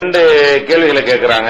ரெண்டு கேள்விகளை கேட்கிறாங்க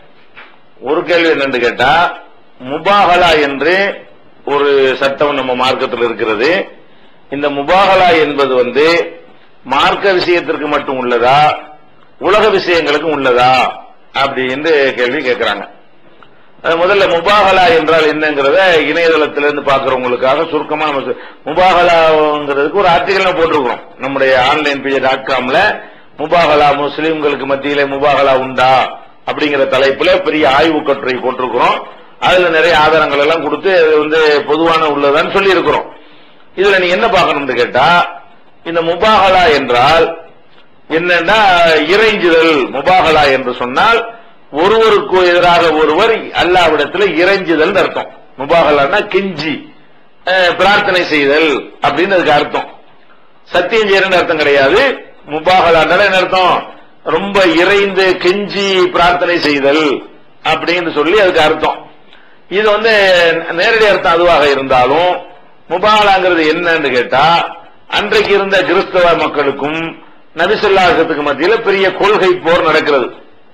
ஒரு கேள்வி என்னன்னு கேட்டா முபாகலா என்று ஒரு சட்டம் நம்ம மார்க்கத்தில் இருக்கிறது இந்த முபாகலா என்பது வந்து மார்க்க விஷயத்திற்கு மட்டும் உள்ளதா உலக விஷயங்களுக்கும் உள்ளதா அப்படின்னு கேள்வி கேட்கிறாங்க அது முதல்ல முபாகலா என்றால் என்னங்கிறத இணையதளத்திலிருந்து பாக்குறவங்களுக்காக சுருக்கமா நம்ம சொ- முபாகலாங்கிறதுக்கு ஒரு ஆர்டிகல் நம்ம போட்டிருக்கிறோம் நம்முடைய ஆன்லைன் பேஜ் டாட் காம்ல முபாகலா முஸ்லிம்களுக்கு மத்தியிலே முபாகலா உண்டா அப்படிங்கிற தலைப்புல பெரிய ஆய்வு கட்டுரை போட்டிருக்கிறோம் அதுல நிறைய ஆதாரங்கள் எல்லாம் கொடுத்து அது வந்து பொதுவான உள்ளதான்னு சொல்லி இருக்கிறோம் இதுல நீ என்ன பார்க்கணும்னு கேட்டா இந்த முபாகலா என்றால் என்னன்னா இறைஞ்சுதல் முபாகலா என்று சொன்னால் ஒருவருக்கு எதிராக ஒருவர் அல்லாவிடத்துல இறைஞ்சுதல் அர்த்தம் முபாகலான்னா கெஞ்சி அஹ், பிரார்த்தனை செய்தல் அப்படின்னு அதுக்கு அர்த்தம் சத்தியம் செய்யறன்னு அர்த்தம் கிடையாது முபாகலான்னா என்ன அர்த்தம் ரொம்ப இறைந்து கெஞ்சி பிரார்த்தனை செய்தல் அப்படின்னு சொல்லி அதுக்கு அர்த்தம் இது வந்து நேரடி அர்த்தம் அதுவாக இருந்தாலும் முபாகலாங்கிறது என்னன்னு கேட்டா அன்றைக்கு இருந்த கிறிஸ்தவ மக்களுக்கும் நபிசுல்லாசத்துக்கு மத்தியில பெரிய கொள்கை போர் நடக்கிறது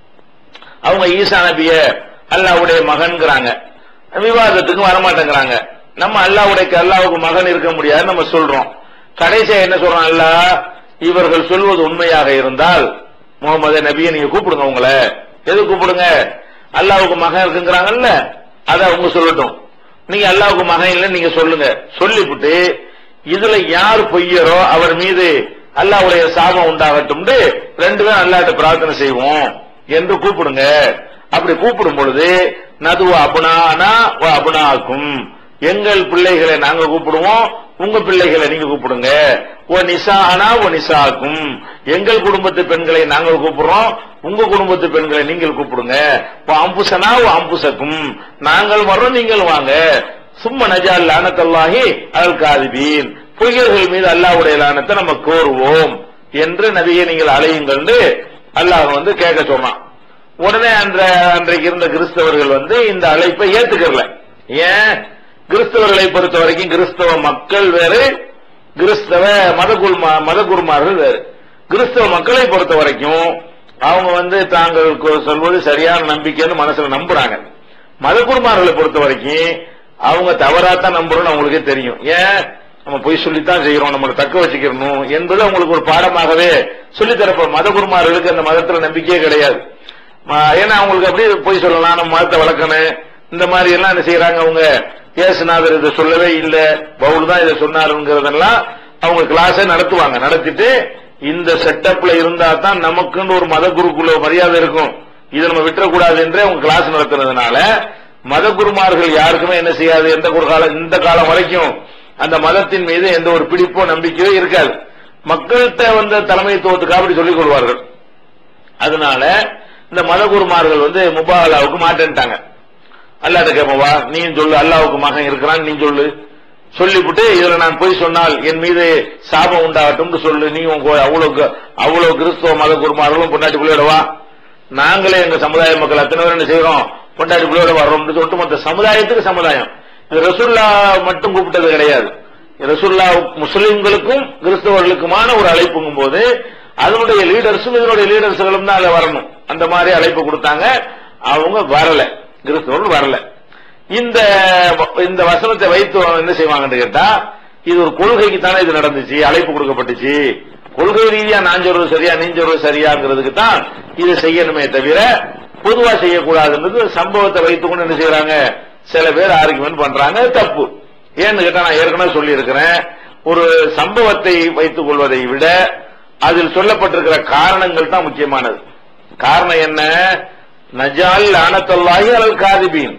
அவங்க ஈசா நபிய அல்லாவுடைய மகன்கிறாங்க விவாதத்துக்கு வரமாட்டேங்கிறாங்க நம்ம அல்லாவுடைய அல்லாவுக்கு மகன் இருக்க முடியாதுன்னு நம்ம சொல்றோம் கடைசியா என்ன சொல்றோம் அல்லாஹ் இவர்கள் சொல்வது உண்மையாக இருந்தால் முகமது நபியை நீங்க கூப்பிடுங்க உங்களை எது கூப்பிடுங்க அல்லாவுக்கு மகன் இருக்குங்கிறாங்கல்ல அத அவங்க சொல்லட்டும் நீங்க அல்லாவுக்கு மகன் இல்லை நீங்க சொல்லுங்க சொல்லிவிட்டு இதுல யார் பொய்யரோ அவர் மீது அல்லாவுடைய சாபம் உண்டாகட்டும் ரெண்டு பேரும் அல்லாட்ட பிரார்த்தனை செய்வோம் என்று கூப்பிடுங்க அப்படி கூப்பிடும் பொழுது நதுவ அபுனானா வ அபுனாக்கும் எங்கள் பிள்ளைகளை நாங்க கூப்பிடுவோம் உங்க பிள்ளைகளை நீங்க கூப்பிடுங்க ஓ நிசானா ஓ நிசாக்கும் எங்கள் குடும்பத்து பெண்களை நாங்கள் கூப்பிடுறோம் உங்க குடும்பத்து பெண்களை நீங்கள் கூப்பிடுங்க ஓ அம்புசனா ஓ அம்புசக்கும் நாங்கள் வர்றோம் நீங்கள் வாங்க சும்மா நஜால் லானத்தல்லாஹி அல் காதிபீன் பொய்யர்கள் மீது அல்லாஹ்வுடைய லானத்தை நம்ம கோருவோம் என்று நபியை நீங்கள் அலையுங்கள் அல்லாஹ் வந்து கேட்க சொன்னான் உடனே அந்த அன்றைக்கு இருந்த கிறிஸ்தவர்கள் வந்து இந்த அழைப்பை ஏத்துக்கல ஏன் கிறிஸ்தவர்களை பொறுத்த வரைக்கும் கிறிஸ்தவ மக்கள் வேறு கிறிஸ்தவ மதகுருமா மதகுருமார்கள் வேறு கிறிஸ்தவ மக்களை பொறுத்த வரைக்கும் அவங்க வந்து தாங்கள் கு- சொல்வது சரியான நம்பிக்கைன்னு மனசுல நம்புறாங்க மதகுருமார்களை பொறுத்த வரைக்கும் அவங்க தவறாத்தான் நம்புறோம்னு அவங்களுக்கே தெரியும் ஏன் நம்ம பொய் சொல்லித்தான் செய்யறோம் நம்மளை தக்க வச்சுக்கணும் என்பது அவங்களுக்கு ஒரு பாடமாகவே சொல்லித்தரப்போம் மதகுருமார்களுக்கு அந்த மதத்துல நம்பிக்கையே கிடையாது ம- ஏன்னா அவங்களுக்கு அப்படியே போய் சொல்லலாம் நம்ம மதத்தை வளர்க்கணும் இந்த மாதிரி எல்லாம் என்ன செய்யறாங்க அவங்க இயேசுநாதர் இதை சொல்லவே இல்ல பவுல் தான் இதை சொன்னாருங்கிறதெல்லாம் அவங்க கிளாஸே நடத்துவாங்க நடத்திட்டு இந்த செட்டப்ல இருந்தா தான் நமக்குன்னு ஒரு மத குருக்குள்ள மரியாதை இருக்கும் இதை நம்ம விட்டுறக்கூடாது என்றே அவங்க கிளாஸ் நடத்துனதுனால மத குருமார்கள் யாருக்குமே என்ன செய்யாது எந்த ஒரு காலம் இந்த காலம் வரைக்கும் அந்த மதத்தின் மீது எந்த ஒரு பிடிப்போ நம்பிக்கையோ இருக்காது மக்கள்கிட்ட வந்த தலைமைத்துவத்துக்காக அப்படி சொல்லிக் கொள்வார்கள் அதனால இந்த மதகுருமார்கள் வந்து முபாகலாவுக்கு மாட்டேன்ட்டாங்க அல்லாட்ட கேட்பவா நீ சொல்லு அல்லாவுக்கு மகன் இருக்கிறான் நீ சொல்லு சொல்லிவிட்டு இதுல நான் போய் சொன்னால் என் மீது சாபம் உண்டாகட்டும் சொல்லு நீ உங்க அவ்வளவு அவ்வளவு கிறிஸ்தவ மத குருமார்களும் பொண்டாட்டி பிள்ளையோட வா நாங்களே எங்க சமுதாய மக்கள் அத்தனை பேர் என்ன செய்யறோம் பொண்டாட்டி பிள்ளையோட வர்றோம்னு சொல்லிட்டு மொத்த சமுதாயத்துக்கு சமுதாயம் இது ரசுல்லா மட்டும் கூப்பிட்டது கிடையாது ரசுல்லா முஸ்லிம்களுக்கும் கிறிஸ்தவர்களுக்குமான ஒரு அழைப்புங்கும் போது அதனுடைய லீடர்ஸும் இதனுடைய லீடர்ஸ்களும் தான் அதுல வரணும் அந்த மாதிரி அழைப்பு கொடுத்தாங்க அவங்க வரல கிறிஸ்தவர்கள் வரல இந்த இந்த வசனத்தை வைத்து என்ன செய்வாங்கன்னு கேட்டா இது ஒரு கொள்கைக்கு தானே இது நடந்துச்சு அழைப்பு கொடுக்கப்பட்டுச்சு கொள்கை ரீதியா நான் சொல்றது சரியா நீ சொல்றது சரியாங்கிறதுக்கு தான் இது செய்யணுமே தவிர பொதுவா செய்யக்கூடாதுன்றது சம்பவத்தை வைத்துக்கொண்டு என்ன செய்யறாங்க சில பேர் ஆர்குமெண்ட் பண்றாங்க அது தப்பு ஏன்னு கேட்டா நான் ஏற்கனவே சொல்லி இருக்கிறேன் ஒரு சம்பவத்தை வைத்துக் கொள்வதை விட அதில் சொல்லப்பட்டிருக்கிற காரணங்கள் தான் முக்கியமானது காரணம் என்ன நஜால் லானத்தல்லாஹி அலல் காதிபீன்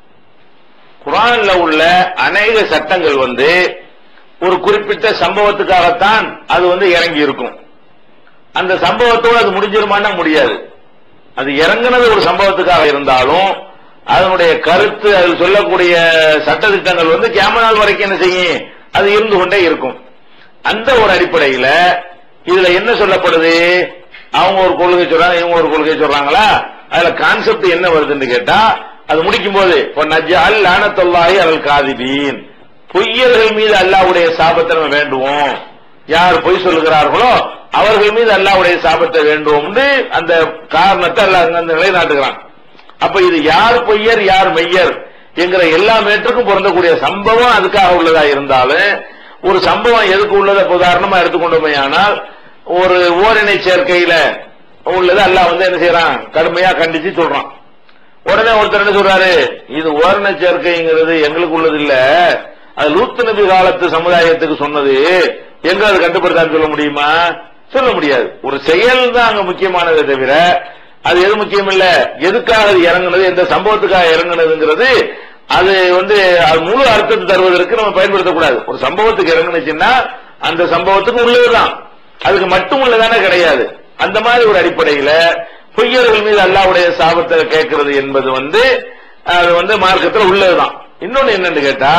குரான்ல உள்ள அநேக சட்டங்கள் வந்து ஒரு குறிப்பிட்ட சம்பவத்துக்காகத்தான் அது வந்து இறங்கி இருக்கும் அந்த சம்பவத்தோடு அது முடிஞ்சிருமான்னா முடியாது அது இறங்குனது ஒரு சம்பவத்துக்காக இருந்தாலும் அதனுடைய கருத்து அதில் சொல்லக்கூடிய சட்டதிட்டங்கள் வந்து கேம நாள் வரைக்கும் என்ன செய்யும் அது இருந்து கொண்டே இருக்கும் அந்த ஒரு அடிப்படையில இதுல என்ன சொல்லப்படுது அவங்க ஒரு கொள்கை சொல்றாங்க இவங்க ஒரு கொள்கை சொல்றாங்களா அதுல கான்செப்ட் என்ன வருதுன்னு கேட்டா அது முடிக்கும் போது நஜால் லானத்தொல்லாஹி அவள் காதிபீன் பொய்யர்கள் மீது அல்லாஹ்வுடைய சாபத்தை நம்ம வேண்டுவோம் யார் பொய் சொல்லுகிறார்களோ அவர்கள் மீது அல்லாவுடைய சாபத்தை வேண்டும் அந்த காரணத்தை அல்லாஹ் அங்க அந்த நிலைநாட்டுகிறான் அப்ப இது யார் பொய்யர் யார் மெய்யர் என்கிற எல்லா மேற்றுக்கும் பொருந்தக்கூடிய சம்பவம் அதுக்காக உள்ளதா இருந்தாலும் ஒரு சம்பவம் எதுக்கு உள்ளதை இப்ப உதாரணமா எடுத்துக்கொண்டோமே ஆனால் ஒரு ஓரினை சேர்க்கையில உள்ளது அல்லாஹ் வந்து என்ன செய்யறான் கடுமையா கண்டிச்சு சொல்றான் உடனே ஒருத்தர் என்ன சொல்றாரு இது ஓரண சேர்க்கைங்கிறது எங்களுக்கு உள்ளது இல்ல அது லூத்து நபி காலத்து சமுதாயத்துக்கு சொன்னது எங்க அது கட்டுப்படுத்தான்னு சொல்ல முடியுமா சொல்ல முடியாது ஒரு செயல் தான் அங்க முக்கியமானதே தவிர அது எது முக்கியம் இல்ல எதுக்காக அது இறங்குனது எந்த சம்பவத்துக்காக இறங்குனதுங்கிறது அது வந்து அது முழு அர்த்தத்தை தருவதற்கு நம்ம பயன்படுத்தக்கூடாது ஒரு சம்பவத்துக்கு இறங்குனுச்சுன்னா அந்த சம்பவத்துக்கு உள்ளதுதான் அதுக்கு மட்டும் உள்ளதானே கிடையாது அந்த மாதிரி ஒரு அடிப்படையில பொய்யர்கள் மீது அல்லாவுடைய சாபத்தை கேட்கிறது என்பது வந்து அது வந்து மார்க்கத்தில் உள்ளதுதான் இன்னொன்னு என்னன்னு கேட்டா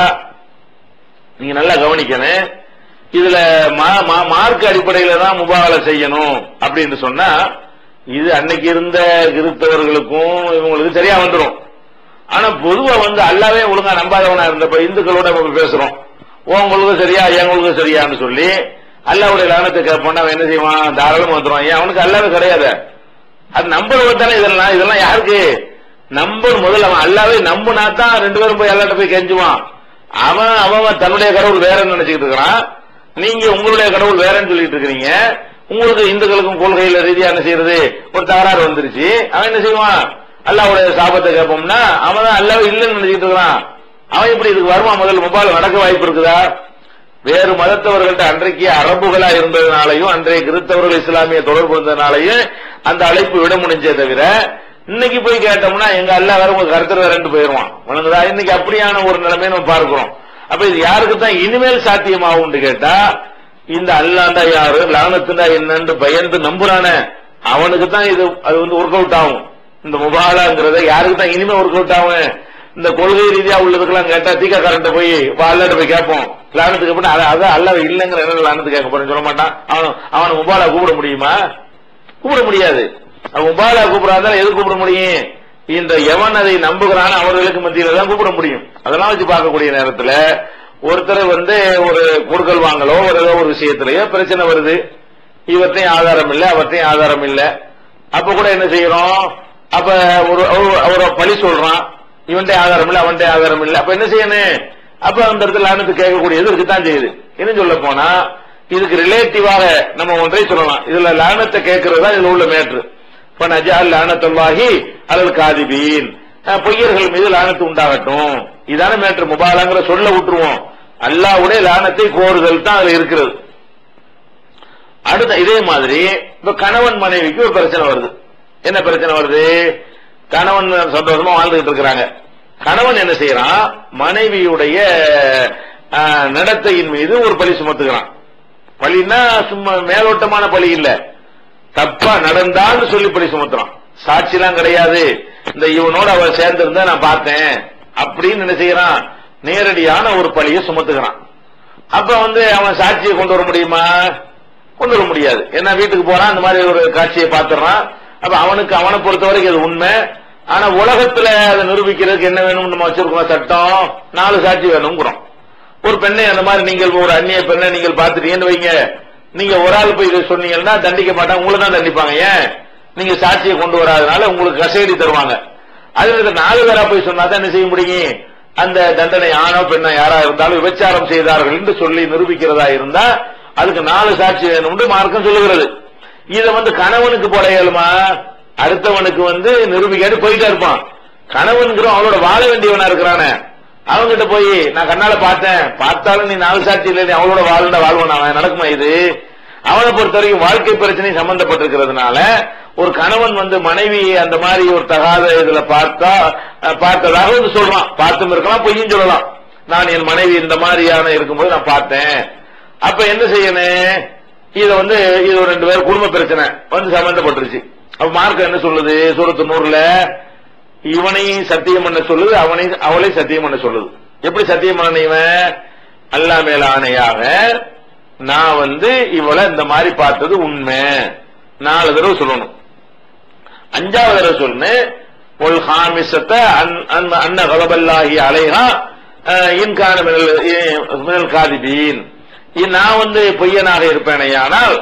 நீங்க நல்லா கவனிக்கணும் இதுல மா- மா- மார்க் அடிப்படையில தான் முபாகலை செய்யணும் அப்படின்னு சொன்னா இது அன்னைக்கு இருந்த கிறிஸ்தவர்களுக்கும் இவங்களுக்கு சரியா வந்துரும் ஆனா பொதுவா வந்து அல்லாவே ஒழுங்கா நம்பாதவனா இருந்தப்ப இந்துக்களோட நம்ம பேசுறோம் உங்களுக்கும் சரியா எங்களுக்கும் சரியான்னு சொல்லி அல்லாவுடைய லானத்தை கேட்போம்னா அவன் என்ன செய்வான் தாராளமா வந்துருவான் ஏன் அவனுக்கு அல்லாவே கிடையாது அது நம்புறவங்க தானே இதெல்லாம் இதெல்லாம் யாருக்கு நம்பர் முதல்ல அவன் அல்லாவே நம்புனா தான் ரெண்டு பேரும் போய் எல்லாட்ட போய் கெஞ்சுவான் அவன் அவன் தன்னுடைய கடவுள் வேறன்னு நினைச்சிட்டு இருக்கிறான் நீங்க உங்களுடைய கடவுள் வேறன்னு சொல்லிட்டு இருக்கிறீங்க உங்களுக்கு இந்துக்களுக்கும் கொள்கையில ரீதியா என்ன செய்யறது ஒரு தகராறு வந்துருச்சு அவன் என்ன செய்வான் அல்லாவுடைய சாபத்தை கேட்போம்னா அவன் தான் அல்லாவே இல்லைன்னு நினைச்சிட்டு இருக்கிறான் அவன் இப்படி இதுக்கு வருவான் முதல்ல மொபைல் நடக்க வாய்ப்பு இருக்குதா வேறு மதத்தவர்கள்ட்ட அன்றைக்கு அரபுகளா இருந்ததுனாலையும் அன்றைய கிறிஸ்தவர்கள் இஸ்லாமிய தொடர்பு இருந்ததுனாலையும் அந்த அழைப்பு விட முடிஞ்சே தவிர இன்னைக்கு போய் கேட்டோம்னா எங்க அல்லா வேற உங்க கருத்தர் வேறன்னு போயிருவான் உனக்குதா இன்னைக்கு அப்படியான ஒரு நிலைமையை நம்ம பார்க்கிறோம் அப்ப இது யாருக்கு தான் இனிமேல் சாத்தியமாகும்னு கேட்டா இந்த அல்லாண்டா யாரு லானத்துண்டா என்னன்னு பயந்து நம்புறானே அவனுக்கு தான் இது அது வந்து ஒர்க் அவுட் ஆகும் இந்த முபாலாங்கிறத யாருக்கு தான் இனிமே ஒர்க் அவுட் ஆகும் இந்த கொள்கை ரீதியா உள்ளதுக்கெல்லாம் கேட்டா தீக்கா கரண்ட போய் அல்லாட்ட போய் கேட்போம் லானத்துக்கு அப்புறம் அதை அதான் அல்ல இல்லைங்கிற என்ன லானத்து கேட்க போறேன்னு சொல்ல மாட்டான் அவன் அவனை முபாலா கூப்பிட முடியுமா கூப்பிட முடியாது அவன் முபாலா கூப்பிடாதான் எது கூப்பிட முடியும் இந்த எவன் அதை நம்புகிறான் அவர்களுக்கு மத்தியில தான் கூப்பிட முடியும் அதெல்லாம் வச்சு பார்க்கக்கூடிய நேரத்துல ஒருத்தர் வந்து ஒரு கொடுக்கல் வாங்கலோ ஒரு ஏதோ ஒரு விஷயத்திலேயோ பிரச்சனை வருது இவற்றையும் ஆதாரம் இல்ல அவற்றையும் ஆதாரம் இல்ல அப்ப கூட என்ன செய்யறோம் அப்ப ஒரு ஒரு- ஒரு பழி சொல்றான் இவன்டே ஆதாரம் இல்ல அவன்டே ஆதாரம் இல்ல அப்ப என்ன செய்யணும் அப்ப அந்த இடத்துல லானத்து கேட்கக்கூடியது இருக்குதான் செய்யுது இன்னும் சொல்ல போனா இதுக்கு ரிலேட்டிவாக நம்ம ஒன்றை சொல்லலாம் இதுல லானத்தை கேட்கறது தான் இதுல உள்ள மேட்ரு இப்ப நஜால் லானத்துல்லாஹி அலல் காதிபீன் அஹ் பொய்யர்கள் மீது லானத்து உண்டாகட்டும் இதான மேட்ரு முபாலாங்கிற சொல்ல விட்டுருவோம் அல்லாவுடைய லானத்தை கோருதல் தான் அதுல இருக்கிறது அடுத்த இதே மாதிரி இப்ப கணவன் மனைவிக்கு ஒரு பிரச்சனை வருது என்ன பிரச்சனை வருது கணவன் சந்தோஷமா வாழ்ந்துகிட்டு இருக்கிறாங்க கணவன் என்ன செய்யறான் மனைவியுடைய ஆஹ், நடத்தையின் மீது ஒரு பழி சுமத்துகிறான் பழின்னா சும்மா மேலோட்டமான பழி இல்ல தப்பா நடந்தான்னு சொல்லி பழி சுமத்துறான் சாட்சிலாம் கிடையாது இந்த இவனோட அவ சேர்ந்திருந்தா நான் பார்த்தேன் அப்படின்னு என்ன செய்யறான் நேரடியான ஒரு பழியை சுமத்துகிறான் அப்ப வந்து அவன் சாட்சியை கொண்டு வர முடியுமா கொண்டு வர முடியாது ஏன்னா வீட்டுக்கு போறான் அந்த மாதிரி ஒரு காட்சியை பார்த்துறான் அப்ப அவனுக்கு அவனை பொறுத்த வரைக்கும் அது உண்மை ஆனா உலகத்துல அதை நிரூபிக்கிறதுக்கு என்ன வேணும்னு நம்ம வச்சிருக்கோம் சட்டம் நாலு சாட்சி வேணுங்கிறோம் ஒரு பெண்ணை அந்த மாதிரி நீங்கள் ஒரு அந்நிய பெண்ணை நீங்கள் பார்த்துட்டீங்கன்னு வைங்க நீங்க ஒரு ஆள் போய் இதை சொன்னீங்கன்னா தண்டிக்க மாட்டாங்க உங்களை தான் தண்டிப்பாங்க ஏன் நீங்க சாட்சியை கொண்டு வராதனால உங்களுக்கு கசையடி தருவாங்க அது இந்த நாலு பேரா போய் சொன்னா தான் என்ன செய்ய முடியும் அந்த தண்டனை ஆணோ பெண்ணோ யாரா இருந்தாலும் விபச்சாரம் செய்தார்கள் என்று சொல்லி நிரூபிக்கிறதா இருந்தா அதுக்கு நாலு சாட்சி வேணும்னு மார்க்கம் சொல்லுகிறது இதை வந்து கணவனுக்கு போட இயலுமா அடுத்தவனுக்கு வந்து நிரூபிக்காட்டு போயிட்டே இருப்பான் கணவன்கிறோம் அவளோட வாழ வேண்டியவனா இருக்கிறானே அவன்கிட்ட போய் நான் கண்ணால பார்த்தேன் பார்த்தாலும் நீ நாலு சாட்சி இல்லை நீ அவளோட வாழ்ந்த வாழ்வன் அவன் நடக்குமா இது அவனை பொறுத்த வரைக்கும் வாழ்க்கை பிரச்சனை சம்பந்தப்பட்டிருக்கிறதுனால ஒரு கணவன் வந்து மனைவி அந்த மாதிரி ஒரு தகாத இதுல பார்த்தா அஹ், பார்த்ததாக வந்து சொல்றான் பார்த்தும் இருக்கலாம் பொய்யும் சொல்லலாம் நான் என் மனைவி இந்த மாதிரியான இருக்கும்போது நான் பார்த்தேன் அப்ப என்ன செய்யணும் இத வந்து இது ஒரு ரெண்டு பேர் குடும்ப பிரச்சனை வந்து சம்பந்தப்பட்டுருச்சு அப்ப மார்க்கம் என்ன சொல்லுது சூரத்து நூறுல இவனையும் சத்தியம் பண்ண சொல்லுது அவனை அவளை சத்தியம் பண்ண சொல்லுது எப்படி சத்தியம் பண்ண இவன் அல்லா மேல ஆணையாக நான் வந்து இவளை இந்த மாதிரி பார்த்தது உண்மை நாலு தடவை சொல்லணும் அஞ்சாவது தடவை சொல்லணும் ஒல் ஹாமிசத்தை அன்ன கலபல்லாஹி அலைஹா அஹ், இன்கான மினல் இ- மினல் காதிபீன் இ- நான் வந்து பொய்யனாக இருப்பேனேயானால்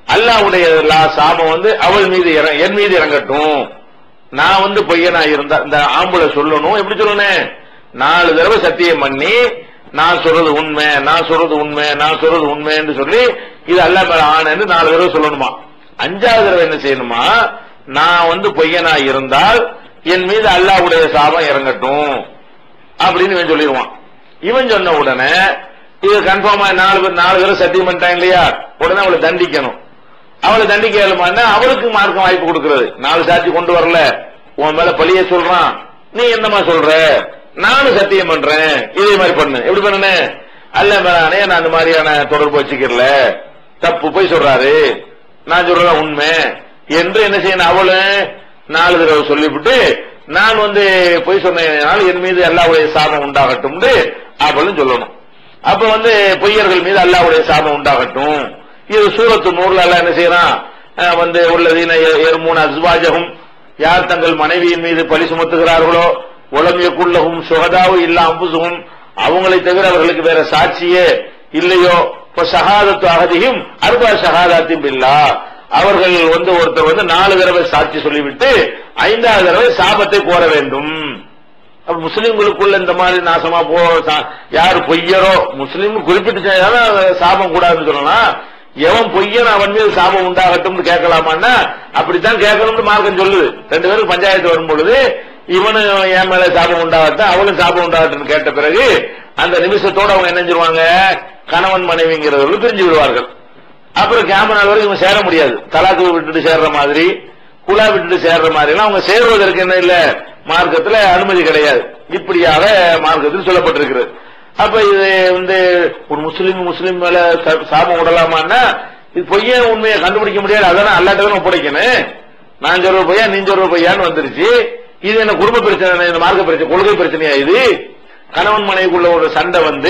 அல்லாவுடைய லா- சாபம் வந்து அவள் மீது இற- என் மீது இறங்கட்டும் நான் வந்து பொய்யனா இருந்தா இந்த ஆம்பளை சொல்லணும் எப்படி சொல்லணும் நாலு தடவை சத்தியம் பண்ணி நான் சொல்றது உண்மை நான் சொல்றது உண்மை நான் சொல்றது உண்மைன்னு சொல்லி இது அல்லா மேல ஆணைன்னு நாலு தடவை சொல்லணுமா அஞ்சாவது தடவை என்ன செய்யணுமா நான் வந்து பொய்யனா இருந்தால் என் மீது அல்லாஹ்வுடைய சாபம் இறங்கட்டும் அப்படின்னு இவன் சொல்லிடுவான் இவன் சொன்ன உடனே இது கன்ஃபார்மா நாலு பேர் நாலு பேரும் சத்தியம் பண்ணிட்டாங்க இல்லையா உடனே அவளை தண்டிக்கணும் அவளை தண்டிக்க இயலுமான்னா அவளுக்கு மார்க்கம் வாய்ப்பு கொடுக்கிறது நாலு சாட்சி கொண்டு வரல உன் மேல பழிய சொல்றான் நீ என்னமா சொல்ற நானும் சத்தியம் பண்றேன் இதே மாதிரி பண்ணு எப்படி பண்ணு அல்ல மேலானே நான் அந்த மாதிரியான தொடர்பு வச்சுக்கிறல தப்பு போய் சொல்றாரு நான் சொல்றதா உண்மை என்று என்ன செய்யணும் அவளு நாலு தடவை சொல்லிவிட்டு நான் வந்து பொய் சொன்னதுனால என் மீது அல்லாவுடைய சாபம் உண்டாகட்டும் அவளும் சொல்லணும் அப்ப வந்து பொய்யர்கள் மீது அல்லாவுடைய சாபம் உண்டாகட்டும் இது சூரத்து நூறுல எல்லாம் என்ன செய்யறான் அஹ் வந்து உள்ளதீன மூணு அஸ்வாஜகும் யார் தங்கள் மனைவியின் மீது பழி சுமத்துகிறார்களோ உளமியக்குள்ளகும் சுகதாவும் இல்ல அம்புசுகும் அவங்களை தவிர அவர்களுக்கு வேற சாட்சியே இல்லையோ இப்ப ஷஹாதத்து அகதியும் அருபா ஷஹாதாத்தின் இல்லா அவர்கள் வந்து ஒருத்தர் வந்து நாலு தடவை சாட்சி சொல்லிவிட்டு ஐந்தாவது தடவை சாபத்தை கோர வேண்டும் அப்ப முஸ்லிம்களுக்குள்ள இந்த மாதிரி நாசமா போ சா- யார் பொய்யரோ முஸ்லீம் குறிப்பிட்டு செஞ்சாலும் சாபம் கூடாதுன்னு சொல்லலாம் எவன் பொய்யன் அவன் மீது சாபம் உண்டாகட்டும்னு கேட்கலாமான்னா அப்படித்தான் கேட்கணும்னு மார்க்கம் சொல்லுது ரெண்டு பேரும் பஞ்சாயத்து வரும் பொழுது இவனு என் மேல சாபம் உண்டாகட்டும் அவளும் சாபம் உண்டாகட்டும்னு கேட்ட பிறகு அந்த நிமிஷத்தோட அவங்க என்ன செஞ்சிருவாங்க கணவன் மனைவிங்கிறவர்கள் பிரிஞ்சு விடுவார்கள் அப்புறம் கேம நாள் வரைக்கும் இவங்க சேர முடியாது தலாக்கு விட்டுட்டு சேர்ற மாதிரி குலா விட்டுட்டு சேர்ற மாதிரி எல்லாம் அவங்க சேருவதற்கு என்ன இல்ல மார்க்கத்துல அனுமதி கிடையாது இப்படியாக மார்க்கத்தில் சொல்லப்பட்டிருக்கிறது அப்ப இது வந்து ஒரு முஸ்லீம் முஸ்லீம் மேல ச- சாபம் விடலாமான்னா இது பொய்ய உண்மையை கண்டுபிடிக்க முடியாது அதான் அல்லாட்டதான் ஒப்படைக்கணும் நான் சொல்ற பொய்யா நீ சொல்ற பொய்யான்னு வந்துருச்சு இது என்ன குடும்ப பிரச்சனை இந்த மார்க்க பிரச்சனை கொள்கை பிரச்சனையா இது கணவன் மனைவிக்குள்ள ஒரு சண்டை வந்து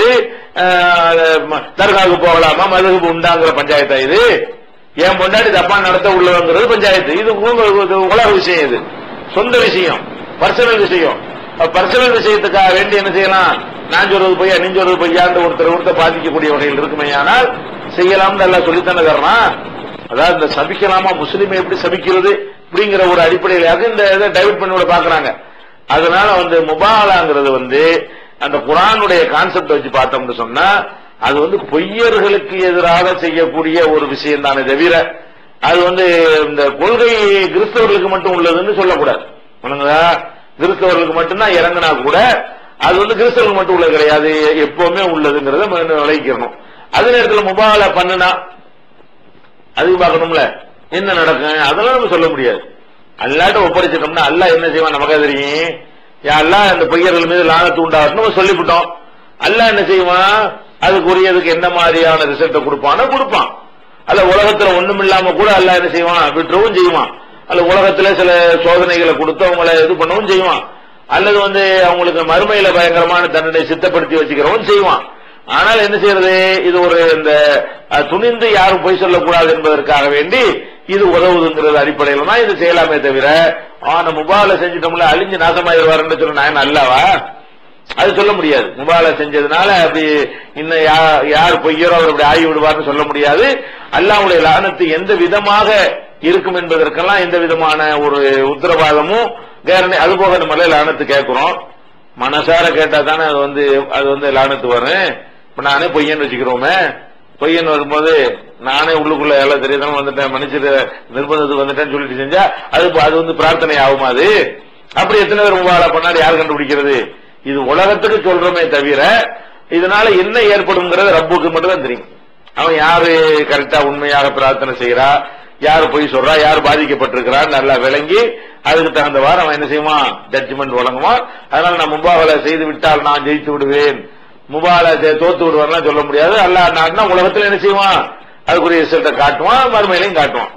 அஹ், ம- தர்காவுக்கு போகலாமா மதுகு உண்டாங்கிற பஞ்சாயத்தா இது என் பொண்டாட்டி தப்பா நடத்த உள்ளவங்கிறது பஞ்சாயத்து இது உங்க- இது உலக விஷயம் இது சொந்த விஷயம் பர்சனல் விஷயம் பர்சனல் விஷயத்துக்காக வேண்டி என்ன செய்யலாம் நான் சொல்றது பொய்யா நீ சொல்றது பொய்யான்னு ஒருத்தர் ஒருத்தர் பாதிக்கக்கூடிய வகையில் இருக்குமே ஆனால் செய்யலாம்னு எல்லாம் சொல்லித்தானே தர்றான் அதாவது இந்த சபிக்கலாமா முஸ்லீமை எப்படி சபிக்கிறது அப்படிங்கிற ஒரு அடிப்படையிலாக இந்த இதை டைவர்ட் பண்ணி விட பாக்குறாங்க அதனால வந்து முபாலாங்கிறது வந்து அந்த குரானுடைய கான்செப்ட் வச்சு பார்த்தோம்னு சொன்னா அது வந்து பொய்யர்களுக்கு எதிராக செய்யக்கூடிய ஒரு விஷயம் தானே தவிர அது வந்து இந்த கொள்கை கிறிஸ்தவர்களுக்கு மட்டும் உள்ளதுன்னு சொல்லக்கூடாது வணங்குதா கிறிஸ்தவர்களுக்கு மட்டும்தான் இறங்கினா கூட அது வந்து கிறிஸ்தவர்களுக்கு மட்டும் உள்ளது கிடையாது எப்பவுமே உள்ளதுங்கிறத நம்ம விளைவிக்கணும் அதே நேரத்தில் முபாலா பண்ணுனா அதுக்கு பார்க்கணும்ல என்ன நடக்கும் அதெல்லாம் நம்ம சொல்ல முடியாது அல்லாட்ட ஒப்படைச்சிட்டோம்னா அல்லாஹ் என்ன செய்வான் நமக்கு தெரியும் யா அல்லாஹ் இந்த பொய்யர்கள் மீது லானத்து உண்டாகட்டும் நம்ம சொல்லிவிட்டோம் அல்லாஹ் என்ன செய்வான் அதுக்குரியதுக்கு என்ன மாதிரியான ரிசல்ட்டை கொடுப்பானோ கொடுப்பான் அல்ல உலகத்துல ஒண்ணும் இல்லாம கூட அல்லாஹ் என்ன செய்வான் விட்டுறவும் செய்வான் அல்ல உலகத்துல சில சோதனைகளை கொடுத்து அவங்கள இது பண்ணவும் செய்வான் அல்லது வந்து அவங்களுக்கு மறுமையில பயங்கரமான தண்டனை சித்தப்படுத்தி வச்சுக்கிறவன் செய்வான் ஆனால் என்ன செய்யறது இது ஒரு இந்த அஹ், துணிந்து யாரும் பொய் சொல்லக்கூடாது என்பதற்காக வேண்டி இது உதவுதுங்கிறது அடிப்படையில தான் இது செய்யலாமே தவிர ஆன முபால செஞ்சிட்டோம்ல அழிஞ்சு நாசமாயிருவாருன்னு சொல்ல நான் நல்லாவா அது சொல்ல முடியாது முபால செஞ்சதுனால அப்படி இன்னும் யா- யார் பொய்யரோ அவர் அப்படி ஆகி விடுவார்னு சொல்ல முடியாது அல்லாஹ்வுடைய லானத்து எந்த விதமாக இருக்கும் என்பதற்கெல்லாம் எந்த விதமான ஒரு உத்தரவாதமும் கேரண்டி அது போக நம்ம லானத்து கேட்கிறோம் மனசார கேட்டா தானே அது வந்து அது வந்து லானத்து வரும் இப்ப நானே பொய்யன்னு வச்சுக்கிறோமே பொய்யன் வரும்போது நானே உள்ளுக்குள்ள எல்லாம் தெரியாதானே வந்துட்டேன் மன்னிச்சிட்டு நிர்பந்தத்துக்கு வந்துட்டேன்னு சொல்லிட்டு செஞ்சா அது அது வந்து பிரார்த்தனை ஆகுமா அது அப்படி எத்தனை பேர் முபாலா பண்ணாலும் யார் கண்டுபிடிக்கிறது இது உலகத்துக்கு சொல்றோமே தவிர இதனால என்ன ஏற்படும்ங்கிறது ரப்புக்கு மட்டும் தான் தெரியும் அவன் யாரு கரெக்டா உண்மையாக பிரார்த்தனை செய்யறா யாரு பொய் சொல்றா யார் பாதிக்கப்பட்டிருக்கிறா நல்லா விளங்கி அதுக்கு தகுந்தவாறு அவன் என்ன செய்வான் ஜட்ஜ்மெண்ட் வழங்குவான் அதனால நான் முபாகல செய்து விட்டால் நான் ஜெயித்து விடுவேன் முபால தோத்து விடுவார்லாம் சொல்ல முடியாது அல்லாஹ் நான்னா உலகத்துல என்ன செய்வான் அதுக்குரிய ரிசல்ட்டை காட்டுவான் மறுமையிலையும் காட்டுவான்